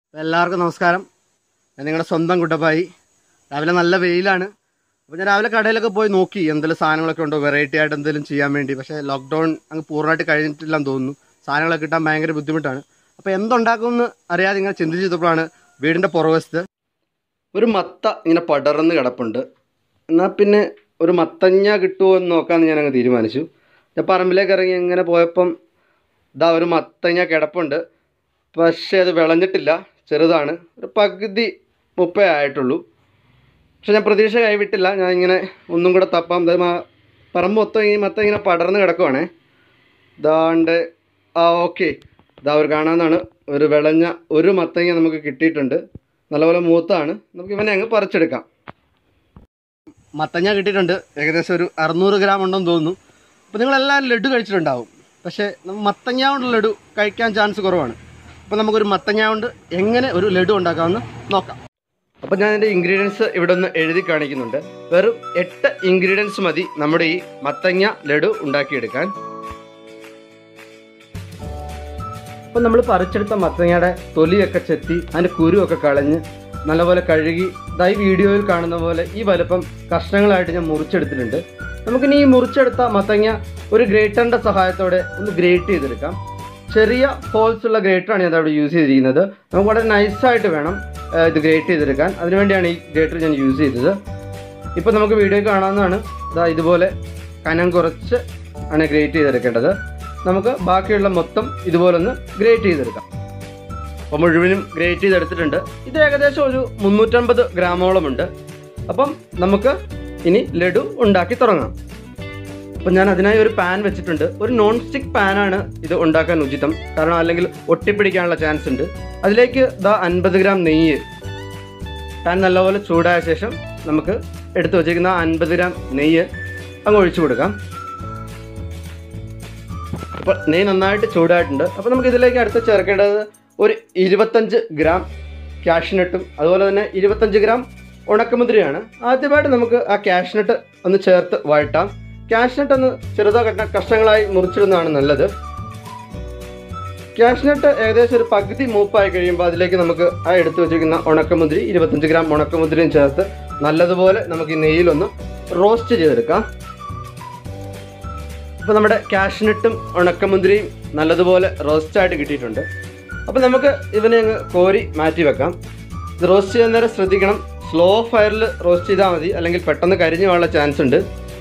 അപ്പോൾ എല്ലാവർക്കും നമസ്കാരം ഞാൻ നിങ്ങളുടെ സ്വന്തം കുട്ടപ്പായി രാവിലെ നല്ല വെയിലാണ് അപ്പോൾ ഞാൻ രാവിലെ കടയിലൊക്കെ പോയി നോക്കി എന്തെങ്കിലും സാധനങ്ങളൊക്കെ ഉണ്ടോ വെറൈറ്റി ആയിട്ട് എന്തെങ്കിലും ചെയ്യാൻ വേണ്ടി പക്ഷേ ലോക്ക്ഡൗൺ അങ്ങ് പൂർണ്ണമായിട്ട് കഴിഞ്ഞിട്ടില്ലെന്ന് തോന്നുന്നു സാധനങ്ങളൊക്കെ കിട്ടാൻ ഭയങ്കര ബുദ്ധിമുട്ടാണ് അപ്പോൾ എന്തുണ്ടാക്കുമെന്ന് അറിയാതെ ഇങ്ങനെ ചിന്തിച്ച് ചെയ്തപ്പോഴാണ് വീടിൻ്റെ പുറവശത്ത് ഒരു മത്ത ഇങ്ങനെ പടർന്ന് കിടപ്പുണ്ട് എന്നാൽ പിന്നെ ഒരു മത്തങ്ങ കിട്ടുമോ എന്ന് നോക്കാമെന്ന് ഞാൻ അങ്ങ് തീരുമാനിച്ചു ഞാൻ പറമ്പിലേക്ക് ഇറങ്ങി ഇങ്ങനെ പോയപ്പം ഇതാ ഒരു മത്തങ്ങ കിടപ്പുണ്ട് പക്ഷേ അത് വിളഞ്ഞിട്ടില്ല ചെറുതാണ് ഒരു പകുതി മുപ്പേ ആയിട്ടുള്ളൂ പക്ഷെ ഞാൻ പ്രതീക്ഷ കൈവിട്ടില്ല ഞാൻ ഇങ്ങനെ ഒന്നും കൂടെ തപ്പാം ദേ മാ- പറമ്പ് മൊത്തം ഈ മത്തം ഇങ്ങനെ പടർന്ന് കിടക്കുവാണേ ദാണ്ട് ആ ഓക്കെ ഇതാ ഒരു കാണാവുന്നതാണ് ഒരു വിളഞ്ഞ ഒരു മത്തങ്ങ നമുക്ക് കിട്ടിയിട്ടുണ്ട് നല്ലപോലെ മൂത്താണ് നമുക്ക് ഇവനെ അങ്ങ് പറിച്ചെടുക്കാം മത്തങ്ങ കിട്ടിയിട്ടുണ്ട് ഏകദേശം ഒരു അറുന്നൂറ് ഗ്രാം ഉണ്ടെന്ന് തോന്നുന്നു അപ്പോൾ നിങ്ങളെല്ലാവരും ലഡു കഴിച്ചിട്ടുണ്ടാവും പക്ഷേ നമ്മ മത്തങ്ങ കൊണ്ട് ലഡു കഴിക്കാൻ ചാൻസ് കുറവാണ് അപ്പോൾ നമുക്കൊരു മത്തങ്ങ കൊണ്ട് എങ്ങനെ ഒരു ലഡു ഉണ്ടാക്കാമെന്ന് നോക്കാം അപ്പോൾ ഞാൻ എൻ്റെ ഇൻഗ്രീഡിയൻസ് ഇവിടെ ഒന്ന് എഴുതി കാണിക്കുന്നുണ്ട് വെറും എട്ട് ഇൻഗ്രീഡിയൻസ് മതി നമ്മുടെ ഈ മത്തങ്ങ ലഡു ഉണ്ടാക്കിയെടുക്കാൻ അപ്പം നമ്മൾ പറിച്ചെടുത്ത മത്തങ്ങയുടെ തൊലിയൊക്കെ ചെത്തി അതിൻ്റെ കുരുവൊക്കെ കളഞ്ഞ് നല്ലപോലെ കഴുകി ഇതായി വീഡിയോയിൽ കാണുന്ന പോലെ ഈ വലുപ്പം കഷ്ണങ്ങളായിട്ട് ഞാൻ മുറിച്ചെടുത്തിട്ടുണ്ട് നമുക്കിനി ഈ മുറിച്ചെടുത്ത മത്തങ്ങ ഒരു ഗ്രേറ്ററിൻ്റെ സഹായത്തോടെ ഒന്ന് ഗ്രേറ്റ് ചെയ്തെടുക്കാം ചെറിയ ഹോൾസ് ഉള്ള ഗ്രേറ്ററാണ് ഞാൻ അവിടെ യൂസ് ചെയ്തിരിക്കുന്നത് നമുക്ക് വളരെ നൈസായിട്ട് വേണം ആ, ഇത് ഗ്രേറ്റ് ചെയ്തെടുക്കാൻ അതിനുവേണ്ടിയാണ് ഈ ഗ്രേറ്റർ ഞാൻ യൂസ് ചെയ്തത് ഇപ്പോൾ നമുക്ക് വീഡിയോ കാണാവുന്നതാണ് ഇതാ ഇതുപോലെ കനം കുറച്ച് ആണ് ഗ്രേറ്റ് ചെയ്തെടുക്കേണ്ടത് നമുക്ക് ബാക്കിയുള്ള മൊത്തം ഇതുപോലെ ഒന്ന് ഗ്രേറ്റ് ചെയ്തെടുക്കാം അപ്പോൾ മുഴുവനും ഗ്രേറ്റ് ചെയ്തെടുത്തിട്ടുണ്ട് ഇത് ഏകദേശം ഒരു മുന്നൂറ്റമ്പത് ഗ്രാമോളമുണ്ട് അപ്പം നമുക്ക് ഇനി ലഡു ഉണ്ടാക്കി തുടങ്ങാം അപ്പം ഞാൻ അതിനായി ഒരു പാൻ വെച്ചിട്ടുണ്ട് ഒരു നോൺ സ്റ്റിക്ക് പാനാണ് ഇത് ഉണ്ടാക്കാൻ ഉചിതം കാരണം അല്ലെങ്കിൽ ഒട്ടിപ്പിടിക്കാനുള്ള ചാൻസ് ഉണ്ട് അതിലേക്ക് ദാ അൻപത് ഗ്രാം നെയ്യ് പാൻ നല്ലപോലെ ചൂടായ ശേഷം നമുക്ക് എടുത്തു വച്ചിരിക്കുന്ന അൻപത് ഗ്രാം നെയ്യ് അങ്ങ് ഒഴിച്ചു കൊടുക്കാം അപ്പോൾ നെയ്യ് നന്നായിട്ട് ചൂടായിട്ടുണ്ട് അപ്പോൾ നമുക്ക് ഇതിലേക്ക് അടുത്ത് ചേർക്കേണ്ടത് ഒരു ഇരുപത്തഞ്ച് ഗ്രാം കാഷ്നട്ടും അതുപോലെ തന്നെ ഇരുപത്തഞ്ച് ഗ്രാം ഉണക്കമുദ്രയാണ് ആദ്യമായിട്ട് നമുക്ക് ആ കാഷ്നട്ട് ഒന്ന് ചേർത്ത് വഴട്ടാം കാഷ്നട്ട് ഒന്ന് ചെറുതോ കട്ട കഷ്ണങ്ങളായി മുറിച്ചിടുന്നതാണ് നല്ലത് കാഷ്നട്ട് ഏകദേശം ഒരു പകുതി മൂപ്പായി കഴിയുമ്പോൾ അതിലേക്ക് നമുക്ക് ആ എടുത്തു വെച്ചിരിക്കുന്ന ഉണക്കമുന്തിരി ഇരുപത്തഞ്ച് ഗ്രാം ഉണക്കമുന്തിരിയും ചേർത്ത് നല്ലതുപോലെ നമുക്ക് ഈ നെയ്യിലൊന്ന് റോസ്റ്റ് ചെയ്തെടുക്കാം ഇപ്പോൾ നമ്മുടെ കാഷ്നട്ടും ഉണക്കമുന്തിരിയും നല്ലതുപോലെ റോസ്റ്റായിട്ട് കിട്ടിയിട്ടുണ്ട് അപ്പോൾ നമുക്ക് ഇവനെ അങ്ങ് കോരി മാറ്റി വെക്കാം ഇത് റോസ്റ്റ് ചെയ്യാൻ നേരം ശ്രദ്ധിക്കണം സ്ലോ ഫയറിൽ റോസ്റ്റ് ചെയ്താൽ മതി അല്ലെങ്കിൽ പെട്ടെന്ന് കരിഞ്ഞു പോകാനുള്ള ചാൻസ് ഉണ്ട്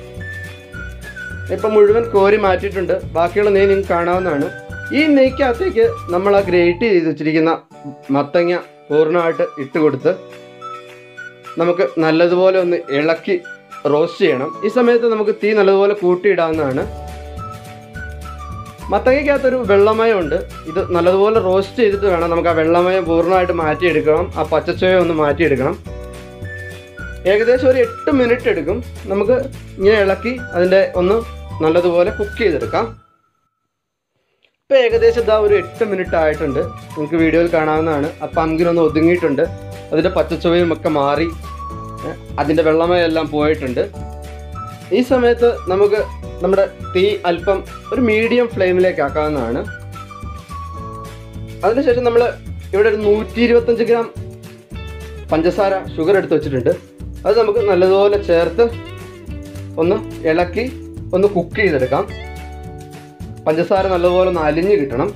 ഇപ്പം മുഴുവൻ കോരി മാറ്റിയിട്ടുണ്ട് ബാക്കിയുള്ള നെയ്യ് നിങ്ങൾക്ക് കാണാവുന്നതാണ് ഈ നെയ്ക്കകത്തേക്ക് നമ്മൾ ആ ഗ്രേറ്റ് ചെയ്ത് വെച്ചിരിക്കുന്ന മത്തങ്ങ പൂർണ്ണമായിട്ട് ഇട്ട് കൊടുത്ത് നമുക്ക് നല്ലതുപോലെ ഒന്ന് ഇളക്കി റോസ്റ്റ് ചെയ്യണം ഈ സമയത്ത് നമുക്ക് തീ നല്ലതുപോലെ കൂട്ടിയിടാവുന്നതാണ് മത്തങ്ങയ്ക്കകത്തൊരു വെള്ളമയം ഉണ്ട് ഇത് നല്ലതുപോലെ റോസ്റ്റ് ചെയ്തിട്ട് വേണം നമുക്ക് ആ വെള്ളമയം പൂർണ്ണമായിട്ട് മാറ്റിയെടുക്കണം ആ പച്ചച്ചോയ ഒന്ന് മാറ്റിയെടുക്കണം ഏകദേശം ഒരു എട്ട് മിനിറ്റ് എടുക്കും നമുക്ക് ഇങ്ങനെ ഇളക്കി അതിൻ്റെ ഒന്ന് നല്ലതുപോലെ കുക്ക് ചെയ്തെടുക്കാം ഇപ്പം ഏകദേശം ഇതാ ഒരു എട്ട് മിനിറ്റ് ആയിട്ടുണ്ട് നിങ്ങൾക്ക് വീഡിയോയിൽ കാണാവുന്നതാണ് ആ പങ്കിൻ ഒന്ന് ഒതുങ്ങിയിട്ടുണ്ട് അതിൻ്റെ പച്ചച്ചുവയും ഒക്കെ മാറി ഏ, അതിൻ്റെ വെള്ളമയം എല്ലാം പോയിട്ടുണ്ട് ഈ സമയത്ത് നമുക്ക് നമ്മുടെ തീ അല്പം ഒരു മീഡിയം ഫ്ലെയിമിലേക്ക് ആക്കാവുന്നതാണ് അതിനുശേഷം നമ്മൾ ഇവിടെ ഒരു നൂറ്റി ഇരുപത്തഞ്ച് ഗ്രാം പഞ്ചസാര ഷുഗർ എടുത്ത് വെച്ചിട്ടുണ്ട് അത് നമുക്ക് നല്ലതുപോലെ ചേർത്ത് ഒന്ന് ഇളക്കി ഒന്ന് കുക്ക് ചെയ്തെടുക്കാം പഞ്ചസാര നല്ലതുപോലെ ഒന്ന് അലിഞ്ഞ് കിട്ടണം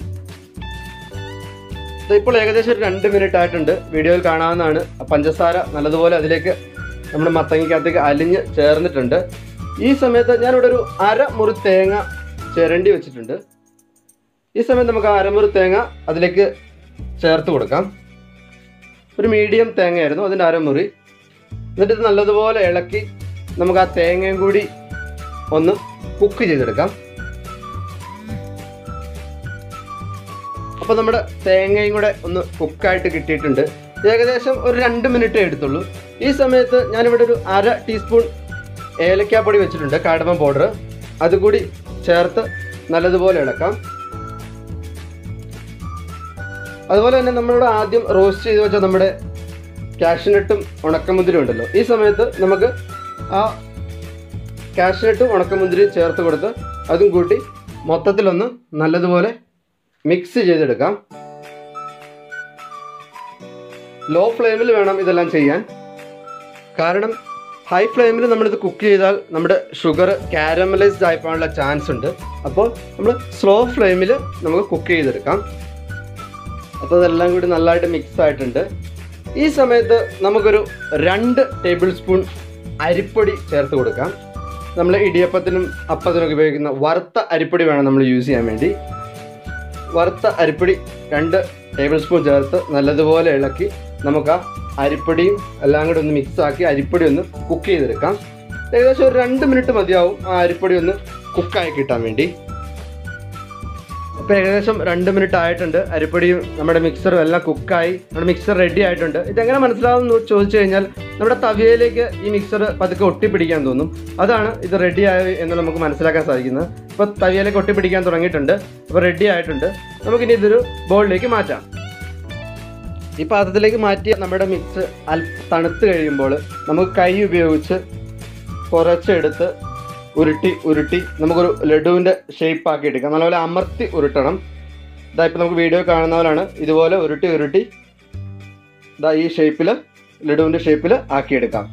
ഇത് ഇപ്പോൾ ഏകദേശം ഒരു രണ്ട് മിനിറ്റ് ആയിട്ടുണ്ട് വീഡിയോയിൽ കാണാവുന്നതാണ് ആ പഞ്ചസാര നല്ലതുപോലെ അതിലേക്ക് നമ്മുടെ മത്തങ്ങയ്ക്കകത്തേക്ക് അലിഞ്ഞ് ചേർന്നിട്ടുണ്ട് ഈ സമയത്ത് ഞാനിവിടെ ഒരു അര മുറി തേങ്ങ ചിരണ്ടി വെച്ചിട്ടുണ്ട് ഈ സമയത്ത് നമുക്ക് ആ അരമുറി തേങ്ങ അതിലേക്ക് ചേർത്ത് കൊടുക്കാം ഒരു മീഡിയം തേങ്ങയായിരുന്നു അതിൻ്റെ അരമുറി എന്നിട്ട് ഇത് നല്ലതുപോലെ ഇളക്കി നമുക്ക് ആ തേങ്ങയും കൂടി ഒന്ന് കുക്ക് ചെയ്തെടുക്കാം അപ്പോൾ നമ്മുടെ തേങ്ങയും കൂടെ ഒന്ന് കുക്കായിട്ട് കിട്ടിയിട്ടുണ്ട് ഏകദേശം ഒരു രണ്ട് മിനിറ്റേ എടുത്തുള്ളൂ ഈ സമയത്ത് ഞാനിവിടെ ഒരു അര ടീസ്പൂൺ ഏലക്കാപ്പൊടി വെച്ചിട്ടുണ്ട് കാടമം പൗഡർ അതുകൂടി ചേർത്ത് നല്ലതുപോലെ ഇളക്കാം അതുപോലെ തന്നെ നമ്മളിവിടെ ആദ്യം റോസ്റ്റ് ചെയ്ത് വെച്ച നമ്മുടെ കാഷ്നട്ടും ഉണക്കമുന്തിരിയും ഉണ്ടല്ലോ ഈ സമയത്ത് നമുക്ക് ആ കാഷ്നട്ടും ഉണക്കമുന്തിരിയും ചേർത്ത് കൊടുത്ത് അതും കൂട്ടി മൊത്തത്തിലൊന്ന് നല്ലതുപോലെ മിക്സ് ചെയ്തെടുക്കാം ലോ ഫ്ലെയിമിൽ വേണം ഇതെല്ലാം ചെയ്യാൻ കാരണം ഹൈ ഫ്ലെയിമിൽ നമ്മളിത് കുക്ക് ചെയ്താൽ നമ്മുടെ ഷുഗർ കാരമലൈസ്ഡ് ആയി പോകാനുള്ള ചാൻസ് ഉണ്ട് അപ്പോൾ നമ്മൾ സ്ലോ ഫ്ലെയിമിൽ നമുക്ക് കുക്ക് ചെയ്തെടുക്കാം അപ്പോൾ ഇതെല്ലാം കൂടി നല്ലതായിട്ട് മിക്സ് ആയിട്ടുണ്ട് ഈ സമയത്ത് നമുക്കൊരു രണ്ട് ടേബിൾ സ്പൂൺ അരിപ്പൊടി ചേർത്ത് കൊടുക്കാം നമ്മൾ ഇടിയപ്പത്തിനും അപ്പത്തിനൊക്കെ ഉപയോഗിക്കുന്ന വറുത്ത അരിപ്പൊടി വേണം നമ്മൾ യൂസ് ചെയ്യാൻ വേണ്ടി വറുത്ത അരിപ്പൊടി രണ്ട് ടേബിൾ സ്പൂൺ ചേർത്ത് നല്ലതുപോലെ ഇളക്കി നമുക്ക് ആ അരിപ്പൊടിയും എല്ലാം കൂടി ഒന്ന് മിക്സ് ആക്കി അരിപ്പൊടി ഒന്ന് കുക്ക് ചെയ്തെടുക്കാം ഏകദേശം ഒരു രണ്ട് മിനിറ്റ് മതിയാവും ആ അരിപ്പൊടി ഒന്ന് കുക്കായി കിട്ടാൻ വേണ്ടി അപ്പോൾ ഏകദേശം രണ്ട് മിനിറ്റ് ആയിട്ടുണ്ട് അരിപ്പൊടിയും നമ്മുടെ മിക്സറും എല്ലാം കുക്കായി നമ്മുടെ മിക്സർ റെഡി ആയിട്ടുണ്ട് ഇതെങ്ങനെ മനസ്സിലാവും എന്ന് ചോദിച്ചു കഴിഞ്ഞാൽ നമ്മുടെ തവിയയിലേക്ക് ഈ മിക്സർ പതുക്കെ ഒട്ടിപ്പിടിക്കാൻ തോന്നും അതാണ് ഇത് റെഡി ആയി എന്ന് നമുക്ക് മനസ്സിലാക്കാൻ സാധിക്കുന്നത് ഇപ്പോൾ തവിയയിലേക്ക് ഒട്ടിപ്പിടിക്കാൻ തുടങ്ങിയിട്ടുണ്ട് അപ്പോൾ റെഡി ആയിട്ടുണ്ട് നമുക്കിനി ഇതൊരു ബോളിലേക്ക് മാറ്റാം ഈ പാത്രത്തിലേക്ക് മാറ്റിയ നമ്മുടെ മിക്സ് അല്പ തണുത്ത് കഴിയുമ്പോൾ നമുക്ക് കൈ ഉപയോഗിച്ച് കുറച്ചെടുത്ത് ഉരുട്ടി ഉരുട്ടി നമുക്കൊരു ലഡുവിൻ്റെ ഷേപ്പ് ആക്കി എടുക്കാം നല്ലപോലെ അമർത്തി ഉരുട്ടണം ഇതാ ഇപ്പം നമുക്ക് വീഡിയോ കാണുന്ന പോലാണ് ഇതുപോലെ ഉരുട്ടി ഉരുട്ടി ഇതാ ഈ ഷേപ്പിൽ ലഡുവിൻ്റെ ഷേപ്പിൽ ആക്കിയെടുക്കാം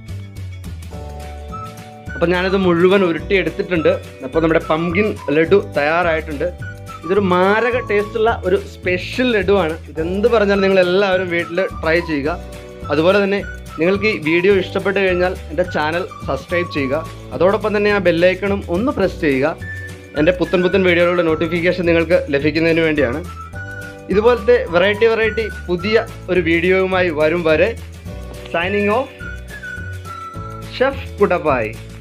അപ്പം ഞാനിത് മുഴുവൻ ഉരുട്ടി എടുത്തിട്ടുണ്ട് അപ്പോൾ നമ്മുടെ പംകിൻ ലഡു തയ്യാറായിട്ടുണ്ട് ഇതൊരു മാരക ടേസ്റ്റുള്ള ഒരു സ്പെഷ്യൽ ലഡുവാണ് ഇതെന്ത് പറഞ്ഞാലും നിങ്ങൾ എല്ലാവരും വീട്ടിൽ ട്രൈ ചെയ്യുക അതുപോലെ തന്നെ നിങ്ങൾക്ക് ഈ വീഡിയോ ഇഷ്ടപ്പെട്ട് കഴിഞ്ഞാൽ എൻ്റെ ചാനൽ സബ്സ്ക്രൈബ് ചെയ്യുക അതോടൊപ്പം തന്നെ ആ ബെല്ലൈക്കണും ഒന്ന് പ്രസ് ചെയ്യുക എൻ്റെ പുത്തൻ പുത്തൻ വീഡിയോകളുടെ നോട്ടിഫിക്കേഷൻ നിങ്ങൾക്ക് ലഭിക്കുന്നതിന് വേണ്ടിയാണ് ഇതുപോലത്തെ വെറൈറ്റി വെറൈറ്റി പുതിയ ഒരു വീഡിയോയുമായി വരും വരെ സൈനിങ് ഓഫ് ഷെഫ് കുടപ്പായി